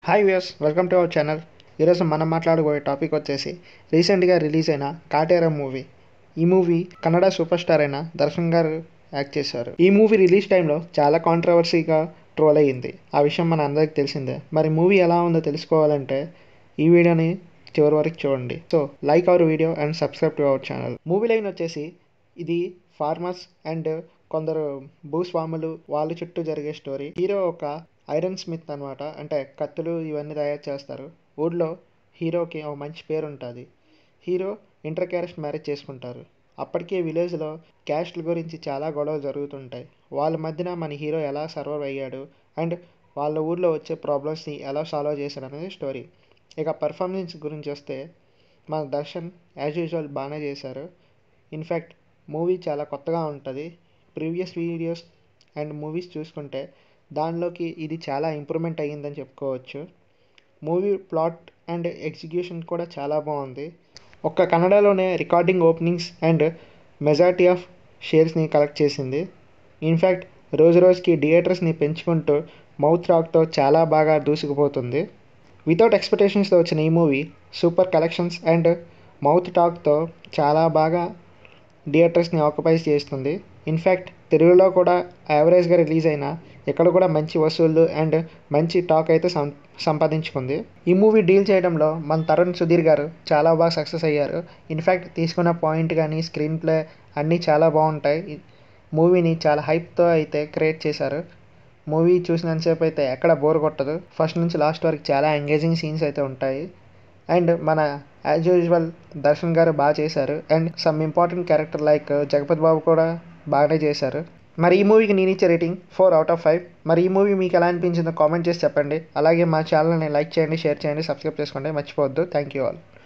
hi viewers welcome to our channel ఈరోజు మనం మాట్లాడబోయే టాపిక్ వచ్చేసి రీసెంట్గా రిలీజ్ అయిన కాటేరా మూవీ ఈ మూవీ కన్నడ సూపర్ స్టార్ అయిన దర్శన్ గారు యాక్ట్ చేశారు ఈ మూవీ రిలీజ్ టైంలో చాలా కాంట్రవర్సీగా ట్రోల్ అయ్యింది ఆ విషయం మన అందరికి తెలిసిందే మరి మూవీ ఎలా ఉందో తెలుసుకోవాలంటే ఈ వీడియోని చివరి వరకు చూడండి so like our video and subscribe to our channel movie line వచ్చేసి ఇది ఫార్మర్స్ అండ్ కొందరు భూస్వాములు వాళ్ళ చుట్టూ జరిగే స్టోరీ హీరో ఒక ఐరన్ స్మిత్ అనమాట అంటే కత్తులు ఇవన్నీ తయారు చేస్తారు ఊళ్ళో హీరోకి ఒక మంచి పేరు ఉంటుంది హీరో ఇంటర్ క్యారెస్ట్ మ్యారేజ్ చేసుకుంటారు అప్పటికే విలేజ్లో క్యాస్ట్ల గురించి చాలా గొడవలు జరుగుతుంటాయి వాళ్ళ మధ్యన మన హీరో ఎలా సర్వైవ్ అయ్యాడు అండ్ వాళ్ళ ఊర్లో వచ్చే ప్రాబ్లమ్స్ని ఎలా సాల్వ్ చేశాడు అనేది స్టోరీ ఇక పర్ఫార్మెన్స్ గురించి వస్తే మన దర్శన్ యాజ్ యూజువల్ బాగానే చేశారు ఇన్ఫ్యాక్ట్ మూవీ చాలా కొత్తగా ఉంటుంది ప్రీవియస్ వీడియోస్ అండ్ మూవీస్ చూసుకుంటే దానిలోకి ఇది చాలా ఇంప్రూవ్మెంట్ అయ్యిందని చెప్పుకోవచ్చు మూవీ ప్లాట్ అండ్ ఎగ్జిక్యూషన్ కూడా చాలా బాగుంది ఒక్క కన్నడలోనే recording openings and majority of షేర్స్ని కలెక్ట్ చేసింది ఇన్ఫ్యాక్ట్ రోజు రోజుకి థియేటర్స్ని పెంచుకుంటూ మౌత్ రాక్తో చాలా బాగా దూసుకుపోతుంది వితౌట్ ఎక్స్పెక్టేషన్స్తో వచ్చిన ఈ movie super collections and mouth టాక్తో చాలా బాగా థియేటర్స్ని ఆక్యుపైజ్ చేస్తుంది ఇన్ఫ్యాక్ట్ తెలుగులో కూడా యావరేజ్గా రిలీజ్ అయిన ఇక్కడ కూడా మంచి వసూళ్ళు అండ్ మంచి టాక్ అయితే సం సంపాదించుకుంది ఈ మూవీ డీల్ చేయడంలో మన తరుణ్ సుధీర్ గారు చాలా బాగా సక్సెస్ అయ్యారు ఇన్ఫ్యాక్ట్ తీసుకున్న పాయింట్ కానీ స్క్రీన్ ప్లే అన్నీ చాలా బాగుంటాయి మూవీని చాలా హైప్తో అయితే క్రియేట్ చేశారు మూవీ చూసినంతసేపు అయితే ఎక్కడ బోర్ కొట్టదు ఫస్ట్ నుంచి లాస్ట్ వరకు చాలా ఎంగేజింగ్ సీన్స్ అయితే ఉంటాయి అండ్ మన యాజ్ యూజువల్ దర్శన్ గారు బాగా చేశారు and some important character like Jagapathi Babu కూడా బాగానే చేశారు మరి ఈ మూవీకి నేను ఇచ్చే rating four out of five మరి ఈ మూవీ మీకు ఎలా అనిపించిందో కామెంట్ చేసి చెప్పండి అలాగే మా ఛానల్ని లైక్ చేయండి షేర్ చేయండి సబ్స్క్రైబ్ చేసుకోండి మర్చిపోవద్దు థ్యాంక్ యూ ఆల్